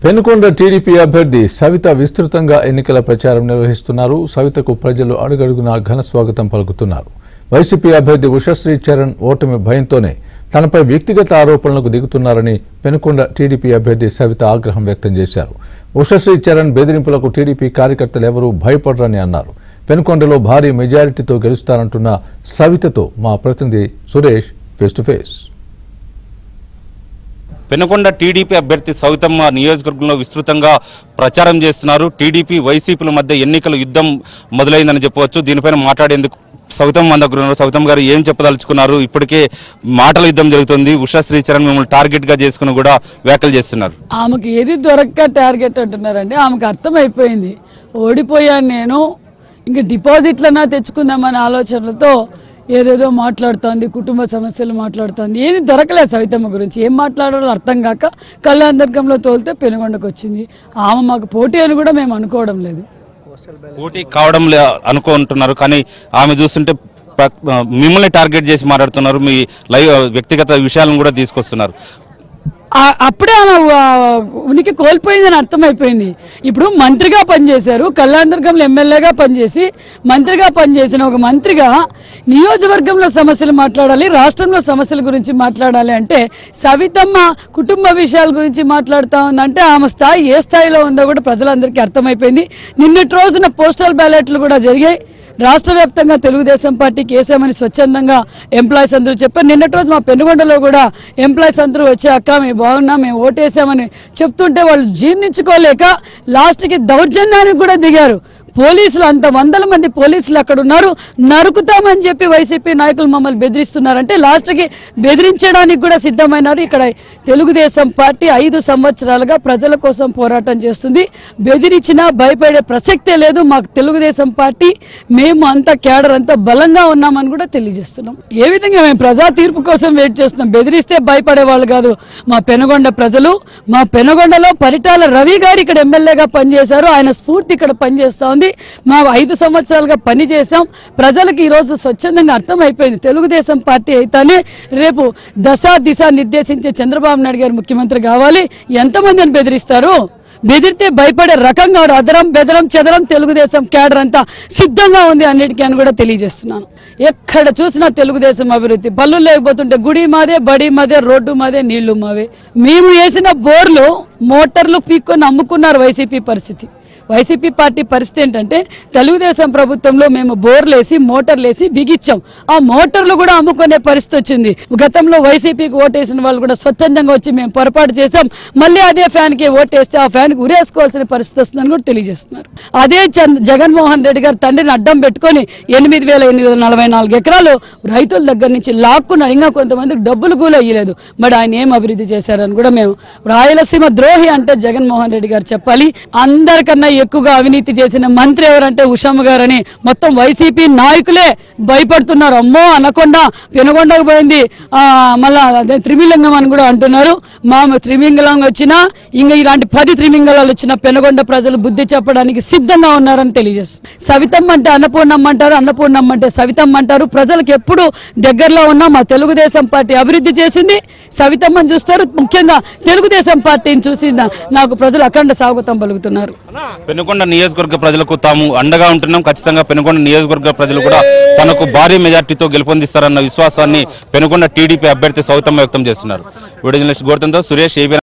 Penukonda TDP అభ్యర్థి సవిత విస్తృతంగా ఎన్నికల ప్రచారం నిర్వహిస్తున్నారు సవితకు ప్రజలు అడుగడుగునా ఘన స్వాగతం పలుకుతున్నారు వైసీపీ అభ్యర్థి ఉషశ్రీ చరణ్ ఓటమి భయంతోనే తనపై వ్యక్తిగత ఆరోపణలకు దిగుతున్నారని పెనుకొండ టీడీపీ అభ్యర్థి సవిత ఆగ్రహం వ్యక్తం చేశారు ఉషశ్రీ చరణ్ బెదిరింపులకు టీడీపీ కార్యకర్తలు ఎవరూ భయపడరని అన్నారు పెనుకొండలో భారీ మెజారిటీతో గెలుస్తారంటున్న సవితతో మా ప్రతినిధి Suresh face to face Penukonda TDP అభ్యర్థి సౌతమ్మ నియోజకవర్గంలో విస్తృతంగా ప్రచారం చేస్తున్నారు టీడీపీ వైసీపీల మధ్య ఎన్నికల యుద్ధం మొదలైందని చెప్పవచ్చు దీనిపైన మాట్లాడేందుకు సౌతమ్మ మన దగ్గర ఉన్నారు సౌతమ్మ గారు ఏం చెప్పదలుచుకున్నారు ఇప్పటికే మాటల యుద్ధం జరుగుతుంది ఉషా శ్రీచరణ్ మిమ్మల్ని టార్గెట్ గా చేసుకుని కూడా వ్యాఖ్యలు చేస్తున్నారు ఆమెకి ఏది దొరక్క టార్గెట్ అంటున్నారండి ఆమెకు అర్థమైపోయింది ఓడిపోయాను నేను ఇంక డిపాజిట్లన్నా తెచ్చుకుందామనే ఆలోచనలతో ఏదేదో మాట్లాడుతోంది కుటుంబ సమస్యలు మాట్లాడుతోంది ఏది దొరకలేదు సవితమ్మ గురించి ఏం మాట్లాడాలో అర్థం కాక కళ్యాణదుర్గంలో తోలితే పెనుగొండకు వచ్చింది ఆమె మాకు పోటీ అని కూడా మేము అనుకోవడం లేదు పోటీ కావడం లే అనుకుంటున్నారు కానీ ఆమె చూస్తుంటే ప- మిమ్మల్ని టార్గెట్ చేసి మాట్లాడుతున్నారు మీ లైవ్ వ్యక్తిగత విషయాలను కూడా తీసుకొస్తున్నారు ఆ- అప్పుడే ఆమె ఆ, ఉనికి కోల్పోయిందని అర్థమైపోయింది ఇప్పుడు మంత్రిగా పనిచేశారు కళ్యాణదుర్గంలో ఎమ్మెల్యేగా పనిచేసి మంత్రిగా పనిచేసిన ఒక మంత్రిగా నియోజకవర్గంలో సమస్యలు మాట్లాడాలి రాష్ట్రంలో సమస్యల గురించి మాట్లాడాలి అంటే సవితమ్మ కుటుంబ విషయాల గురించి మాట్లాడుతూ ఉందంటే ఆమె స్థాయి ఏ స్థాయిలో ఉందో కూడా ప్రజలందరికీ అర్థమైపోయింది నిన్నటి రోజున పోస్టల్ బ్యాలెట్లు కూడా జరిగాయి రాష్ట్ర వ్యాప్తంగా తెలుగుదేశం పార్టీకి వేసామని స్వచ్ఛందంగా ఎంప్లాయీస్ అందరూ చెప్పారు నిన్నటి రోజు మా పెనుగొండలో కూడా ఎంప్లాయీస్ అందరూ వచ్చి అక్క మేము బాగున్నా మేము ఓటేసామని చెప్తుంటే వాళ్ళు జీర్ణించుకోలేక లాస్ట్కి దౌర్జన్యానికి కూడా దిగారు పోలీసులు అంత వందల మంది పోలీసులు అక్కడ ఉన్నారు నరుకుతామని చెప్పి వైసీపీ నాయకులు మమ్మల్ని బెదిరిస్తున్నారంటే లాస్ట్కి బెదిరించడానికి కూడా సిద్ధమైనారు ఇక్కడ తెలుగుదేశం పార్టీ ఐదు సంవత్సరాలుగా ప్రజల కోసం పోరాటం చేస్తుంది బెదిరించినా భయపడే ప్రసక్తే లేదు మాకు తెలుగుదేశం పార్టీ మేము అంత క్యాడర్ అంతా బలంగా ఉన్నామని కూడా తెలియజేస్తున్నాం ఏ విధంగా మేము ప్రజా తీర్పు కోసం వెయిట్ చేస్తున్నాం బెదిరిస్తే భయపడే వాళ్ళు కాదు మా పెనుగొండ ప్రజలు మా పెనుగొండలో పరిటాల రవి గారు ఇక్కడ ఎమ్మెల్యేగా పనిచేశారు ఆయన స్ఫూర్తి ఇక్కడ పనిచేస్తా ఉంది మా ఐదు సంవత్సరాలుగా పని చేశాం ప్రజలకు ఈరోజు స్వచ్ఛందంగా అర్థమైపోయింది తెలుగుదేశం పార్టీ అయితేనే రేపు దశ దిశ నిర్దేశించే చంద్రబాబు నాయుడు గారు ముఖ్యమంత్రి కావాలి ఎంతమందిని బెదిరిస్తారు బెదిరితే భయపడే రకంగా ఉన్నారు. అదరం బెదరం చెదరం తెలుగుదేశం క్యాడర్ అంతా సిద్ధంగా ఉంది అన్నిటికీ అని కూడా తెలియజేస్తున్నాను ఎక్కడ చూసినా తెలుగుదేశం అభివృద్ధి బళ్ళు లేకపోతుంటే గుడి మాదే బడి మాదే రోడ్డు మాదే నీళ్లు మావే మేము వేసిన బోర్లు మోటార్లు పీక్కొని అమ్ముకున్నారు వైసీపీ పరిస్థితి వైసీపీ పార్టీ పరిస్థితి ఏంటంటే తెలుగుదేశం ప్రభుత్వంలో మేము బోర్లు వేసి మోటార్లు వేసి బిగిచ్చాం ఆ మోటార్లు కూడా అమ్ముకునే పరిస్థితి వచ్చింది గతంలో వైసీపీకి ఓటేసిన వాళ్ళు కూడా స్వచ్ఛందంగా వచ్చి మేము పొరపాటు చేస్తాం మళ్ళీ అదే ఫ్యాన్కి ఓటేస్తే ఆ ఫ్యాన్కి ఉరేసుకోవాల్సిన పరిస్థితి వస్తుందని కూడా తెలియజేస్తున్నారు అదే చంద్ జగన్మోహన్ రెడ్డి గారు తండ్రిని అడ్డం పెట్టుకొని ఎనిమిది వేల ఎనిమిది వందల నలభై నాలుగు ఎకరాలు రైతుల దగ్గర నుంచి లాక్కున్నారు ఇంకా కొంతమందికి డబ్బులు కూడా ఇయ్యలేదు మరి ఆయన ఏం అభివృద్ధి చేశారని కూడా మేము రాయలసీమ ద్రోహి అంటే జగన్మోహన్ రెడ్డి గారు చెప్పాలి అందరికన్నా ఎక్కువగా అవినీతి చేసిన మంత్రి ఎవరంటే ఉషమ్మ గారని మొత్తం వైసీపీ నాయకులే భయపడుతున్నారు అమ్మో అనకుండా పెనుగొండకు పోయింది ఆ, మళ్ళా అదే త్రిమిలింగం అని కూడా అంటున్నారు మా త్రిమింగళం వచ్చినా ఇంకా ఇలాంటి పది త్రిమింగళాలు వచ్చిన పెనుగొండ ప్రజలు బుద్ధి చెప్పడానికి సిద్ధంగా ఉన్నారని తెలియజేస్తుంది సవితమ్మ అంటే అన్నపూర్ణమ్మ అంటారు అన్నపూర్ణమ్మ అంటే సవితమ్మ అంటారు ప్రజలకు ఎప్పుడు దగ్గరలో ఉన్న మా తెలుగుదేశం పార్టీ అభివృద్ధి చేసింది సవితమ్మని చూస్తారు ముఖ్యంగా తెలుగుదేశం పార్టీని చూసి నా- నాకు ప్రజలు అఖండ స్వాగతం పలుకుతున్నారు పెనుకొండ నియోజకవర్గ ప్రజలకు తాము అండగా ఉంటున్నాం ఖచ్చితంగా పెనుకొండ నియోజకవర్గ ప్రజలు కూడా తనకు భారీ మెజార్టీతో గెలుపొందిస్తారన్న విశ్వాసాన్ని పెనుకొండ టీడీపీ అభ్యర్థి సౌతమ్మ వ్యక్తం చేస్తున్నారు వీడియో జర్నలిస్ట్ గోర్తంతో సురేష్ ఏబీ